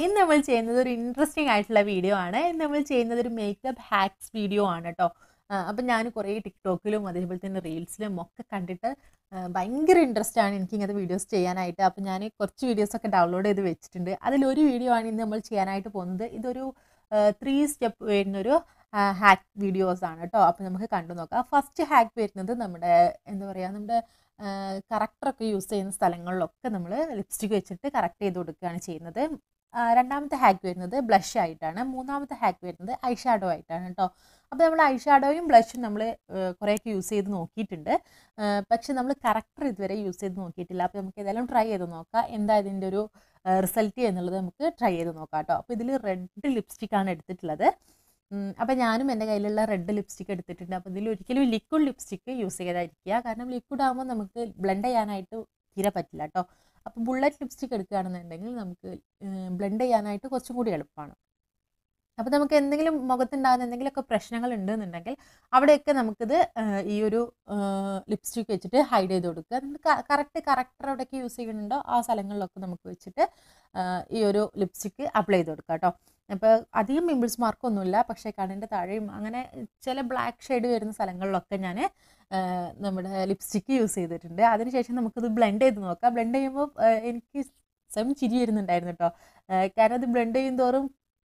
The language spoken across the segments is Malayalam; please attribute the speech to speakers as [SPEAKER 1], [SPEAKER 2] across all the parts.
[SPEAKER 1] ഇന്ന് നമ്മൾ ചെയ്യുന്നത് ഒരു ഇൻട്രസ്റ്റിംഗ് ആയിട്ടുള്ള വീഡിയോ ആണ് ഇന്ന് നമ്മൾ ചെയ്യുന്നത് ഒരു മേക്കപ്പ് ഹാക്സ് വീഡിയോ ആണ് കേട്ടോ അപ്പം ഞാൻ കുറേ ടിക്ടോക്കിലും അതേപോലെ തന്നെ റീൽസിലും ഒക്കെ കണ്ടിട്ട് ആ, ഭയങ്കര ഇൻട്രസ്റ്റ് ആണ് എനിക്ക് ഇങ്ങനത്തെ വീഡിയോസ് ചെയ്യാനായിട്ട് അപ്പം ഞാൻ കുറച്ച് വീഡിയോസൊക്കെ ഡൗൺലോഡ് ചെയ്ത് വെച്ചിട്ടുണ്ട് അതിലൊരു വീഡിയോ ആണ് ഇന്ന് നമ്മൾ ചെയ്യാനായിട്ട് പോകുന്നത് ഇതൊരു ത്രീ സ്റ്റെപ്പ് വരുന്നൊരു ഹാക്ക് വീഡിയോസ് ആണ് കേട്ടോ അപ്പം നമുക്ക് കണ്ടു നോക്കാം ഫസ്റ്റ് ഹാക്ക് വരുന്നത് നമ്മുടെ എന്താ പറയുക നമ്മുടെ കറക്റ്ററൊക്കെ യൂസ് ചെയ്യുന്ന സ്ഥലങ്ങളിലൊക്കെ നമ്മൾ ലിപ്സ്റ്റിക് വെച്ചിട്ട് കറക്റ്റ് ചെയ്ത് കൊടുക്കുകയാണ് ചെയ്യുന്നത് ആ, രണ്ടാമത്തെ ഹാക്ക് വരുന്നത് ബ്ലഷ് ആയിട്ടാണ് മൂന്നാമത്തെ ഹാക്ക് വരുന്നത് ഐ ഷാഡോ ആയിട്ടാണ് കേട്ടോ അപ്പോൾ നമ്മൾ ഐ ഷാഡോയും ബ്ലഷും നമ്മൾ കുറേയൊക്കെ യൂസ് ചെയ്ത് നോക്കിയിട്ടുണ്ട് ആ, പക്ഷെ നമ്മൾ കറക്റ്റർ ഇതുവരെ യൂസ് ചെയ്ത് നോക്കിയിട്ടില്ല അപ്പോൾ നമുക്ക് ഏതായാലും ട്രൈ ചെയ്ത് നോക്കാം എന്താ ഇതിൻ്റെ ഒരു റിസൾട്ട് എന്നുള്ളത് നമുക്ക് ട്രൈ ചെയ്ത് നോക്കാം കേട്ടോ അപ്പോൾ ഇതിൽ റെഡ് ലിപ്സ്റ്റിക് ആണ് എടുത്തിട്ടുള്ളത് അപ്പം ഞാനും എൻ്റെ കയ്യിലുള്ള റെഡ് ലിപ്സ്റ്റിക് എടുത്തിട്ടുണ്ട് അപ്പോൾ ഇതിൽ ഒരിക്കലും ലിക്വിഡ് ലിപ്സ്റ്റിക്ക് യൂസ് ചെയ്തായിരിക്കുക കാരണം ലിക്വിഡ് ആകുമ്പോൾ നമുക്ക് ബ്ലെൻഡ് ചെയ്യാനായിട്ട് തീരെ പറ്റില്ല കേട്ടോ അപ്പോൾ ബുള്ളറ്റ് ലിപ്സ്റ്റിക് എടുക്കുകയാണെന്നുണ്ടെങ്കിൽ നമുക്ക് ബ്ലെൻഡ് ചെയ്യാനായിട്ട് കുറച്ചും കൂടി എളുപ്പമാണ് അപ്പോൾ നമുക്ക് എന്തെങ്കിലും മുഖത്തുണ്ടാകുന്ന എന്തെങ്കിലുമൊക്കെ പ്രശ്നങ്ങൾ ഉണ്ടെന്നുണ്ടെങ്കിൽ അവിടെയൊക്കെ നമുക്കിത് ആ, ഈ ഒരു ലിപ്സ്റ്റിക് വെച്ചിട്ട് ഹൈഡ് ചെയ്ത് കൊടുക്കുക നമ്മൾ കറക്റ്റ് കറക്റ്റർ എവിടെയൊക്കെ യൂസ് ചെയ്യുന്നുണ്ടോ ആ സ്ഥലങ്ങളിലൊക്കെ നമുക്ക് വെച്ചിട്ട് ആ, ഈ ഒരു ലിപ്സ്റ്റിക്ക് അപ്ലൈ ചെയ്ത് കൊടുക്കുക കേട്ടോ അപ്പോൾ അധികം പിമ്പിൾസ് മാർക്കൊന്നുമില്ല പക്ഷേ കണ്ണിൻ്റെ താഴെയും അങ്ങനെ ചില ബ്ലാക്ക് ഷെയ്ഡ് വരുന്ന സ്ഥലങ്ങളിലൊക്കെ ഞാൻ നമ്മുടെ ലിപ്സ്റ്റിക്ക് യൂസ് ചെയ്തിട്ടുണ്ട് അതിനുശേഷം നമുക്കിത് ബ്ലെൻഡ് ചെയ്ത് നോക്കാം ബ്ലെൻഡ് ചെയ്യുമ്പോൾ എനിക്ക് സെം ചിരി വരുന്നുണ്ടായിരുന്നു കേട്ടോ കാരണം ഇത് ബ്ലെൻഡ് ചെയ്യും തോറും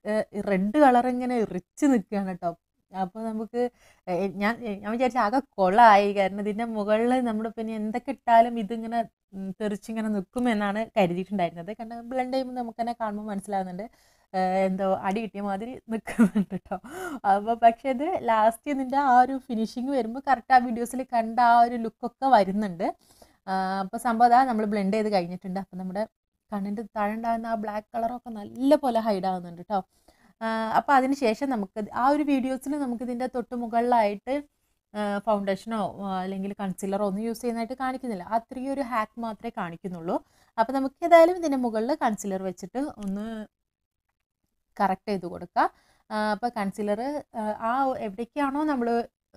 [SPEAKER 1] റെഡ് കളർ ഇങ്ങനെ റിച്ച് നിൽക്കുകയാണ് കേട്ടോ അപ്പോൾ നമുക്ക് ഏഹ് ഞാൻ ഞാൻ വിചാരിച്ച ആകെ കൊളായി കാരണം ഇതിൻ്റെ മുകളിൽ നമ്മുടെ പിന്നെ എന്തൊക്കെ ഇട്ടാലും ഇതിങ്ങനെ ഉം, തെറിച്ചിങ്ങനെ നിൽക്കുമെന്നാണ് കരുതിയിട്ടുണ്ടായിരുന്നത് കാരണം ബ്ലെൻഡ് ചെയ്യുമ്പോൾ നമുക്ക് തന്നെ കാണുമ്പോൾ മനസ്സിലാകുന്നുണ്ട് ഏഹ് എന്തോ അടി കിട്ടിയ മാതിരി നിൽക്കുന്നുണ്ട് കേട്ടോ അപ്പോൾ പക്ഷേ ഇത് ലാസ്റ്റ് ഇതിൻ്റെ ആ ഒരു ഫിനിഷിങ് വരുമ്പോൾ കറക്റ്റ് ആ വീഡിയോസിൽ കണ്ട ആ ഒരു ലുക്കൊക്കെ വരുന്നുണ്ട് അപ്പോൾ സംഭവം അതാ നമ്മൾ ബ്ലെൻഡ് ചെയ്ത് കഴിഞ്ഞിട്ടുണ്ട് അപ്പോൾ നമ്മുടെ കണ്ണിൻ്റെ താഴെ ഉണ്ടാകുന്ന ആ ബ്ലാക്ക് കളറൊക്കെ നല്ല പോലെ ഹൈഡ് ആകുന്നുണ്ട് കേട്ടോ അപ്പോൾ അതിന് ശേഷം നമുക്ക് ഇത് ആ ഒരു വീഡിയോസിൽ നമുക്ക് ഇതിൻ്റെ തൊട്ട് മുകളിലായിട്ട് ഫൗണ്ടേഷനോ അല്ലെങ്കിൽ കൺസീലറോ ഒന്നും യൂസ് ചെയ്യുന്നതായിട്ട് കാണിക്കുന്നില്ല അത്രയും ഒരു ഹാക്ക് മാത്രമേ കാണിക്കുന്നുള്ളൂ അപ്പോൾ നമുക്ക് ഏതായാലും ഇതിൻ്റെ മുകളിൽ കൺസീലർ വെച്ചിട്ട് ഒന്ന് കറക്റ്റ് ചെയ്ത് കൊടുക്കുക അപ്പോൾ കൺസീലർ ആ എവിടേക്കാണോ നമ്മൾ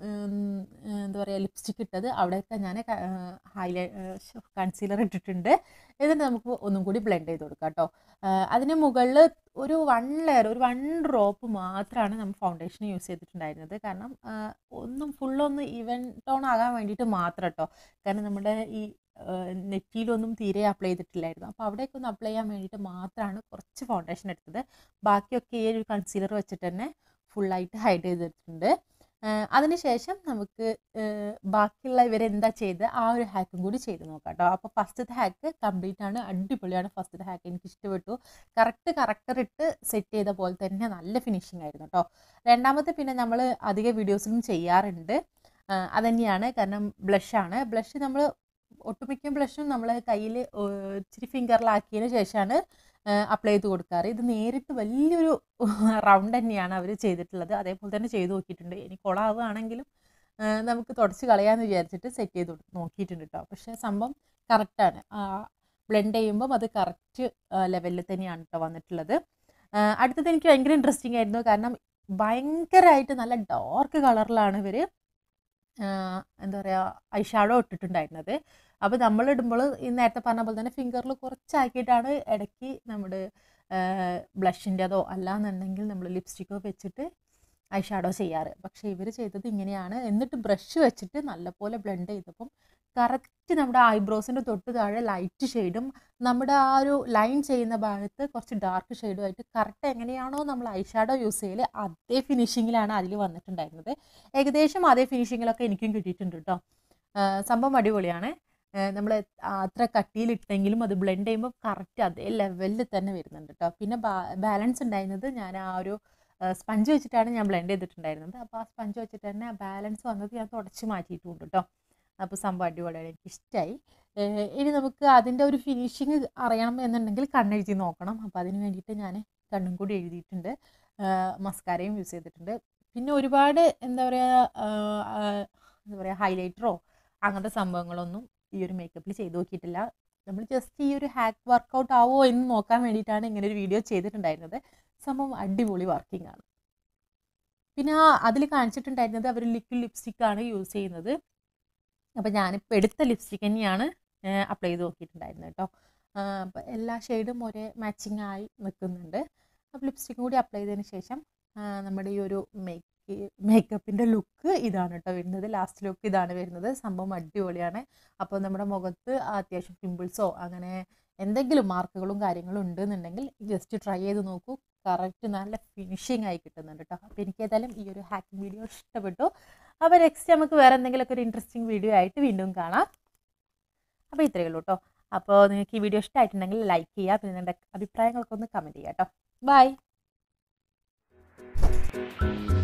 [SPEAKER 1] എന്താ പറയുക ലിപ്സ്റ്റിക് ഇട്ടത് അവിടെയൊക്കെ ഞാൻ ഹൈലൈ കൺസീലർ ഇട്ടിട്ടുണ്ട് എന്നിട്ട് നമുക്ക് ഒന്നും കൂടി ബ്ലെൻഡ് ചെയ്ത് കൊടുക്കാം കേട്ടോ അതിന് മുകളിൽ ഒരു വൺ ലെയർ ഒരു വൺ ഡ്രോപ്പ് മാത്രമാണ് നമ്മൾ ഫൗണ്ടേഷൻ യൂസ് ചെയ്തിട്ടുണ്ടായിരുന്നത് കാരണം ആ, ഒന്നും ഫുള്ളൊന്ന് ഈവൻ ടോൺ ആകാൻ വേണ്ടിയിട്ട് മാത്രം കേട്ടോ കാരണം നമ്മുടെ ഈ ആ, നെറ്റിയിലൊന്നും തീരെ അപ്ലൈ ചെയ്തിട്ടില്ലായിരുന്നു അപ്പോൾ അവിടേക്ക് ഒന്ന് അപ്ലൈ ചെയ്യാൻ വേണ്ടിയിട്ട് മാത്രമാണ് കുറച്ച് ഫൗണ്ടേഷൻ എടുത്തത് ബാക്കിയൊക്കെ ഈ ഒരു കൺസീലർ വെച്ചിട്ട് തന്നെ ഫുള്ളായിട്ട് ഹൈഡ് ചെയ്തിട്ടുണ്ട് അതിനുശേഷം നമുക്ക് ഏഹ് ബാക്കിയുള്ള ഇവരെന്താ ചെയ്ത് ആ ഒരു ഹാക്കും കൂടി ചെയ്ത് നോക്കാം കേട്ടോ അപ്പോൾ ഫസ്റ്റത്തെ ഹാക്ക് കംപ്ലീറ്റ് ആണ് അടിപൊളിയാണ് ഫസ്റ്റത്തെ ഹാക്ക് എനിക്ക് ഇഷ്ടപ്പെട്ടു കറക്റ്റ് കറക്റ്റർ ഇട്ട് സെറ്റ് ചെയ്ത പോലെ തന്നെ നല്ല ഫിനിഷിംഗ് ആയിരുന്നു കേട്ടോ രണ്ടാമത്തെ പിന്നെ നമ്മൾ അധിക വീഡിയോസിലും ചെയ്യാറുണ്ട് ആ, അതന്നെയാണ് കാരണം ബ്ലഷാണ് ബ്ലഷ് നമ്മൾ ഒട്ടുമിക്ക ബ്ലഷും നമ്മൾ കയ്യിൽ ഇച്ചിരി ഫിംഗറിലാക്കിയതിന് ശേഷമാണ് അപ്ലൈ ചെയ്ത് കൊടുക്കാറ് ഇത് നേരിട്ട് വലിയൊരു റൗണ്ട് തന്നെയാണ് അവർ ചെയ്തിട്ടുള്ളത് അതേപോലെ തന്നെ ചെയ്ത് നോക്കിയിട്ടുണ്ട് ഇനി കൊളാവുകയാണെങ്കിലും ആ, നമുക്ക് തുടച്ച് കളയാമെന്ന് വിചാരിച്ചിട്ട് സെറ്റ് ചെയ്ത് കൊടു- നോക്കിയിട്ടുണ്ട് കേട്ടോ പക്ഷേ സംഭവം കറക്റ്റാണ് ബ്ലെൻഡ് ചെയ്യുമ്പം അത് കറക്റ്റ് ലെവലിൽ തന്നെയാണ് കേട്ടോ വന്നിട്ടുള്ളത് ആ, അടുത്തത് എനിക്ക് ഭയങ്കര ഇൻട്രസ്റ്റിംഗ് ആയിരുന്നു കാരണം ഭയങ്കരമായിട്ട് നല്ല ഡാർക്ക് കളറിലാണ് ഇവർ എന്താ പറയുക ഐ ഷാഡോ ഇട്ടിട്ടുണ്ടായിരുന്നത് അപ്പോൾ നമ്മൾ ഇടുമ്പോൾ ഈ നേരത്തെ പറഞ്ഞ പോലെ തന്നെ ഫിംഗറിൽ കുറച്ചാക്കിയിട്ടാണ് ഇടയ്ക്ക് നമ്മുടെ ബ്ലഷിൻ്റെതോ അല്ലാന്നുണ്ടെങ്കിൽ നമ്മൾ ലിപ്സ്റ്റിക്കോ വെച്ചിട്ട് ഐ ഷാഡോ ചെയ്യാറ് പക്ഷേ ഇവർ ചെയ്തത് ഇങ്ങനെയാണ് എന്നിട്ട് ബ്രഷ് വെച്ചിട്ട് നല്ലപോലെ ബ്ലെൻഡ് ചെയ്തപ്പം കറക്റ്റ് നമ്മുടെ ഐബ്രോസിൻ്റെ തൊട്ട് താഴെ ലൈറ്റ് ഷെയ്ഡും നമ്മുടെ ആ ഒരു ലൈൻ ചെയ്യുന്ന ഭാഗത്ത് കുറച്ച് ഡാർക്ക് ഷെയ്ഡുമായിട്ട് കറക്റ്റ് എങ്ങനെയാണോ നമ്മൾ ഐ ഷാഡോ യൂസ് ചെയ്യൽ അതേ ഫിനിഷിങ്ങിലാണ് അതിൽ വന്നിട്ടുണ്ടായിരുന്നത് ഏകദേശം അതേ ഫിനിഷിങ്ങിലൊക്കെ എനിക്കും കിട്ടിയിട്ടുണ്ട് കേട്ടോ ആ, സംഭവം അടിപൊളിയാണ് നമ്മൾ അത്ര കട്ടിയിലിട്ടെങ്കിലും അത് ബ്ലെൻഡ് ചെയ്യുമ്പോൾ കറക്റ്റ് അതേ ലെവലിൽ തന്നെ വരുന്നുണ്ട് കേട്ടോ പിന്നെ ബാലൻസ് ഉണ്ടായിരുന്നത് ഞാൻ ആ ഒരു സ്പഞ്ച് വെച്ചിട്ടാണ് ഞാൻ ബ്ലെൻഡ് ചെയ്തിട്ടുണ്ടായിരുന്നത് അപ്പോൾ ആ സ്പഞ്ച് വെച്ചിട്ട് തന്നെ ആ ബാലൻസ് വന്നത് ഞാൻ തുടച്ച് മാറ്റിയിട്ടുണ്ട് കേട്ടോ അപ്പോൾ സംഭവം അടിപൊളിയാണ് എനിക്ക് ഇഷ്ടമായി ഇനി നമുക്ക് അതിൻ്റെ ഒരു ഫിനിഷിങ് അറിയണം എന്നുണ്ടെങ്കിൽ കണ്ണെഴുതി നോക്കണം അപ്പോൾ അതിന് വേണ്ടിയിട്ട് ഞാൻ കണ്ണും കൂടി എഴുതിയിട്ടുണ്ട് മസ്കാരയും യൂസ് ചെയ്തിട്ടുണ്ട് പിന്നെ ഒരുപാട് എന്താ പറയുക എന്താ പറയുക ഹൈലൈറ്ററോ അങ്ങനത്തെ സംഭവങ്ങളൊന്നും ഈ ഒരു മേക്കപ്പിൽ ചെയ്ത് നോക്കിയിട്ടില്ല നമ്മൾ ജസ്റ്റ് ഈ ഒരു ഹാക്ക് വർക്കൗട്ട് ആവോ എന്ന് നോക്കാൻ വേണ്ടിയിട്ടാണ് ഇങ്ങനെ ഒരു വീഡിയോ ചെയ്തിട്ടുണ്ടായിരുന്നത് സംഭവം അടിപൊളി വർക്കിംഗ് ആണ് പിന്നെ ആ അതിൽ കാണിച്ചിട്ടുണ്ടായിരുന്നത് അവർ ലിക്വിഡ് ലിപ്സ്റ്റിക് ആണ് യൂസ് ചെയ്യുന്നത് അപ്പോൾ ഞാനിപ്പോൾ എടുത്ത ലിപ്സ്റ്റിക് തന്നെയാണ് അപ്ലൈ ചെയ്ത് നോക്കിയിട്ടുണ്ടായിരുന്നത് കേട്ടോ അപ്പോൾ എല്ലാ ഷെയ്ഡും ഒരേ മാച്ചിങ് ആയി നിൽക്കുന്നുണ്ട് അപ്പോൾ ലിപ്സ്റ്റിക്കും കൂടി അപ്ലൈ ചെയ്തതിന് ശേഷം ആ, നമ്മുടെ ഈ ഒരു മേക്ക് മേക്കപ്പിൻ്റെ ലുക്ക് ഇതാണ് കേട്ടോ വരുന്നത് ലാസ്റ്റ് ലുക്ക് ഇതാണ് വരുന്നത് സംഭവം അടിപൊളിയാണ് അപ്പോൾ നമ്മുടെ മുഖത്ത് അത്യാവശ്യം പിമ്പിൾസോ അങ്ങനെ എന്തെങ്കിലും മാർക്കുകളും കാര്യങ്ങളും ഉണ്ടെന്നുണ്ടെങ്കിൽ ജസ്റ്റ് ട്രൈ ചെയ്ത് നോക്കൂ കറക്റ്റ് നല്ല ഫിനിഷിംഗ് ആയി കിട്ടുന്നുണ്ട് കേട്ടോ അപ്പോൾ എനിക്ക് ഏതായാലും ഈ ഒരു ഹാക്കിംഗ് വീഡിയോ ഇഷ്ടപ്പെട്ടു അപ്പോൾ നെക്സ്റ്റ് നമുക്ക് വേറെ എന്തെങ്കിലുമൊക്കെ ഒരു ഇൻട്രസ്റ്റിംഗ് വീഡിയോ ആയിട്ട് വീണ്ടും കാണാം അപ്പോൾ ഇത്രയേ ഉള്ളൂ കേട്ടോ അപ്പോൾ നിങ്ങൾക്ക് ഈ വീഡിയോ ഇഷ്ടമായിട്ടുണ്ടെങ്കിൽ ലൈക്ക് ചെയ്യുക പിന്നെ നിങ്ങളുടെ അഭിപ്രായങ്ങളൊക്കെ ഒന്ന് കമൻറ്റ് ചെയ്യാം കേട്ടോ ബൈ